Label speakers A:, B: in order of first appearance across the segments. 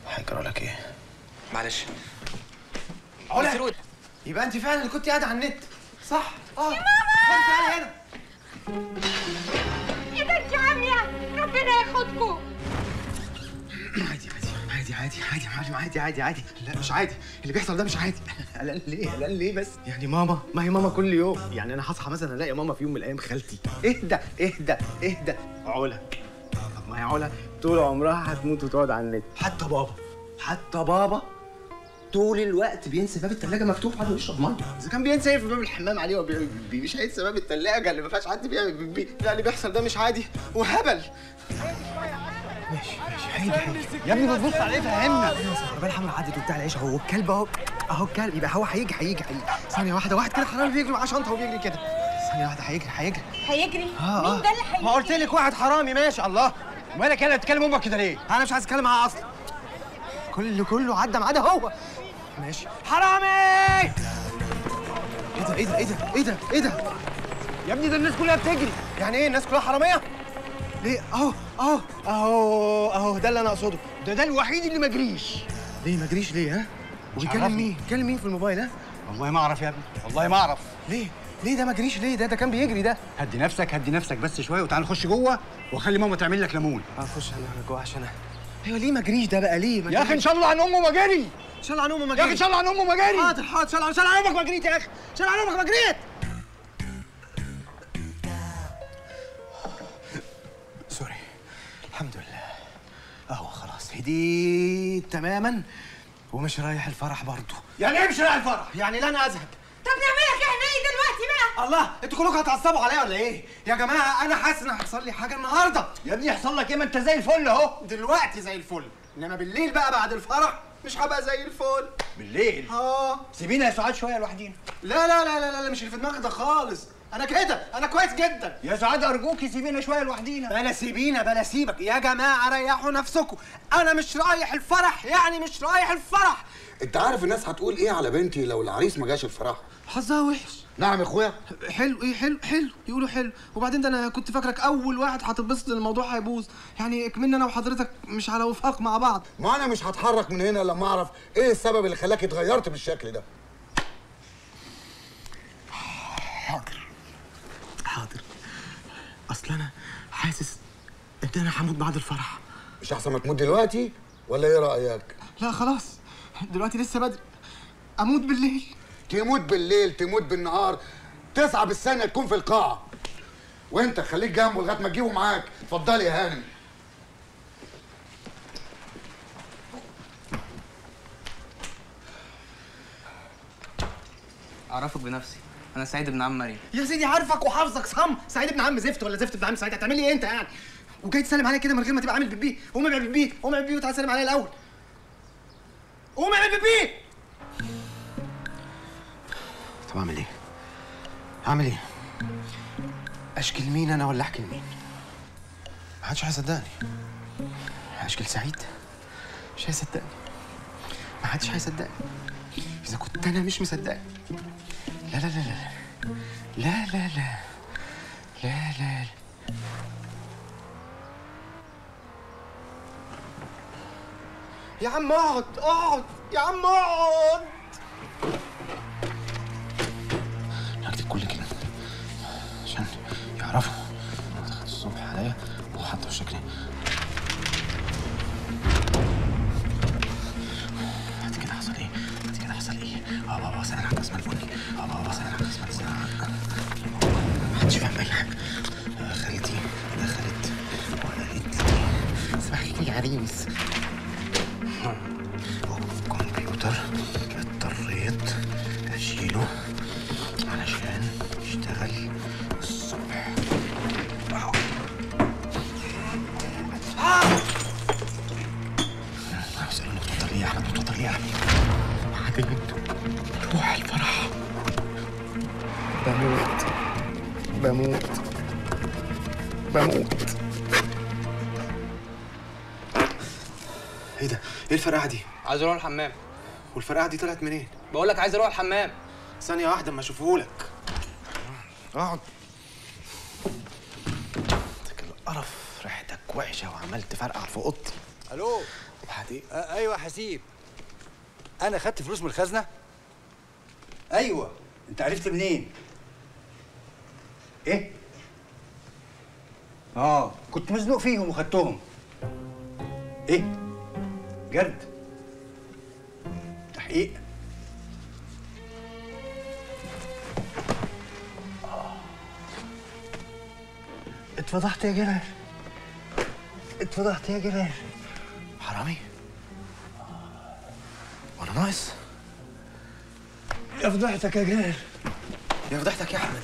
A: هيجرى لك ايه؟
B: معلش
A: علا
B: مسرود.
A: يبقى انت فعلا اللي كنت قاعده على النت صح؟ اه يا ماما تعالي هنا
C: ايدك يا عمية ربنا ياخدكم
A: عادي عادي عادي عادي عادي عادي عادي عادي لا مش عادي اللي بيحصل ده مش عادي قلقان ليه قلقان ليه بس يعني ماما ما هي ماما كل يوم يعني انا هصحى مثلا الاقي ماما في يوم من الايام خالتي اهدى اهدى اهدى علا طب ما هي علا طول عمرها هتموت وتقعد على النت حتى بابا حتى بابا طول الوقت بينسى باب الثلاجه مفتوح قاعد يشرب ميه اذا كان بينسى يقفل باب الحمام عليه وبي... بي- مش هينسى باب الثلاجه اللي ما فيهاش حد بيعمل بي... بي... لا اللي بيحصل ده مش عادي وهبل ماشي ماشي هيجي هيجي يا ابني بتبص على ايه فهمنا العربيه الحمراء عدت وبتاع العيش اهو الكلب اهو اهو الكلب يبقى هو هيجي هيجي هيجي ثانيه واحده واحد كده حرامي بيجري معاه شنطه وبيجري كده ثانيه واحده هيجري هيجري
C: هيجري
A: اه
C: مين
A: اه
C: ده اللي هيجري
A: ما قلت لك واحد حرامي ماشي الله مالك انا بتكلم امك كده ليه انا مش عايز اتكلم معاه اصلا كله كله عدى ما عدا هو ماشي حرامي ايه ده ايه ده ايه ده ايه ده ايه ده يا ابني ده الناس كلها بتجري يعني ايه الناس كلها حراميه ليه اهو اهو اهو اهو ده اللي انا اقصده ده ده الوحيد اللي ما جريش ليه ما جريش ليه ها وبيكلم
D: عرفني.
A: مين بيكلم مين في الموبايل ها
D: والله ما اعرف يا ابني والله ما اعرف
A: ليه ليه ده ما جريش ليه ده ده كان بيجري ده
D: هدي نفسك هدي نفسك بس شويه وتعال نخش جوه واخلي ماما تعمل لك ليمون
A: هخش انا انا جوه عشان ايوه ليه ما جريش ده بقى ليه ما
D: يا اخي
A: جريش؟
D: ان شاء الله عن امه ما جري
A: ان شاء الله عن امه ما
D: يا اخي ان شاء الله عن امه ما جري
A: حاضر حاضر ان شاء الله ان شاء الله عن امك ما جريت يا اخي ان شاء الله عن امك ما جريت سوري الحمد لله اهو خلاص هديت تماما ومش رايح الفرح برضه
D: يعني ايه مش رايح الفرح
A: يعني لن اذهب
C: طب نعملها كده ايه دلوقتي بقى
A: الله انتوا كلكم هتعصبوا عليا ولا ايه يا جماعه انا حاسس ان هيحصل لي حاجه النهارده
D: يا ابني يحصل لك ايه ما انت زي الفل اهو
A: دلوقتي زي الفل انما بالليل بقى بعد الفرح مش هبقى زي الفل
D: بالليل
A: اه
D: سيبينا يا سعاد شويه لوحدينا
A: لا لا لا لا لا مش اللي في دماغك ده خالص انا كده انا كويس جدا
D: يا سعاد ارجوكي سيبينا شويه لوحدينا
A: بلا سيبينا بلا سيبك يا جماعه ريحوا نفسكم انا مش رايح الفرح يعني مش رايح الفرح
E: انت عارف الناس هتقول ايه على بنتي لو العريس ما جاش الفرح
A: حظها وحش
E: نعم يا اخويا
A: حلو ايه حلو حلو يقولوا حلو وبعدين ده انا كنت فاكرك اول واحد هتتبسط ان الموضوع هيبوظ يعني اكملنا انا وحضرتك مش على وفاق مع بعض
E: ما انا مش هتحرك من هنا لما اعرف ايه السبب اللي خلاك اتغيرت بالشكل ده
A: حاضر حاضر اصل انا حاسس ان انا هموت بعد الفرح
E: مش احسن ما تموت دلوقتي ولا ايه رايك
A: لا خلاص دلوقتي لسه بدري اموت بالليل
E: تموت بالليل تموت بالنهار تسعة بالثانيه تكون في القاعه وانت خليك جنبه لغايه ما تجيبه معاك اتفضلي يا هانم
B: اعرفك بنفسي انا سعيد ابن عم مريم
A: يا سيدي عارفك وحافظك صم سعيد ابن عم زفت ولا زفت ابن عم سعيد هتعمل لي ايه انت يعني وجاي تسلم عليا كده من غير ما تبقى عامل بيبي قوم اعمل بيبي قوم اعمل بيبي وتعالى سلم عليا الاول قوم اعمل بيبي طب اعمل ايه اعمل ايه اشكل مين انا ولا احكي لمين ما حدش هيصدقني اشكل سعيد مش هيصدقني ما حدش هيصدقني اذا كنت انا مش مصدقني لا لا لا لا لا لا لا لا لا لا يا عم اقعد اقعد يا عم اقعد هكتب كل كلمة عشان يعرفوا انا دخلت الصبح عليا وحطوا الشكل بعد كده حصل ايه؟ بعد كده حصل ايه؟ اه بابا سأل عن اسم البني اه بابا سأل عن اسم السنة محدش فاهم اي حاجة آه، خالتي دخلت وقالت لي صباحك يا عريس الكمبيوتر اضطريت اشيله علشان يشتغل الصبح بيسألوني بتفضل ايه يا احمد بتفضل ايه يا احمد بعدين روح الفرح بموت بموت بموت ايه ده؟ ايه الفرقعة دي؟
B: عايز اروح الحمام
A: والفرقعة دي طلعت منين؟
B: بقول لك عايز اروح الحمام
A: ثانية واحدة اما اشوفهولك اقعد انت القرف ريحتك وحشة وعمال تفرقع في اوضتي
D: الو
A: بعدين
D: آه ايوه حسيب انا خدت فلوس من الخزنه ايوه انت عرفت منين ايه اه كنت مزنوق فيهم وخدتهم ايه جد تحقيق اتفضحت يا جلال اتفضحت يا جلال
A: حرامي وانا ناقص
D: يا فضحتك يا جلال
A: يا فضحتك يا احمد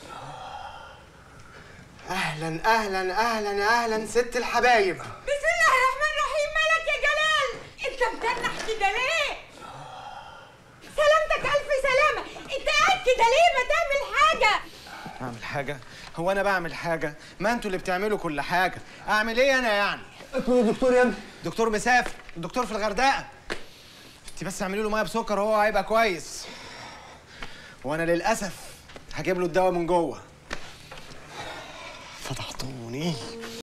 A: اهلا اهلا اهلا اهلا ست الحبايب
C: بسم الله الرحمن الرحيم مالك يا جلال انت متنح كده ليه سلامتك الف سلامه انت قاعد كده ليه ما تعمل حاجه
A: اعمل حاجه هو انا بعمل حاجه ما انتوا اللي بتعملوا كل حاجه اعمل ايه انا يعني
D: اكون دكتور يا ابني
A: دكتور مسافر الدكتور في الغردقه انت بس اعملي له ميه بسكر وهو هيبقى كويس وانا للاسف هجيب له الدواء من جوه فضحتوني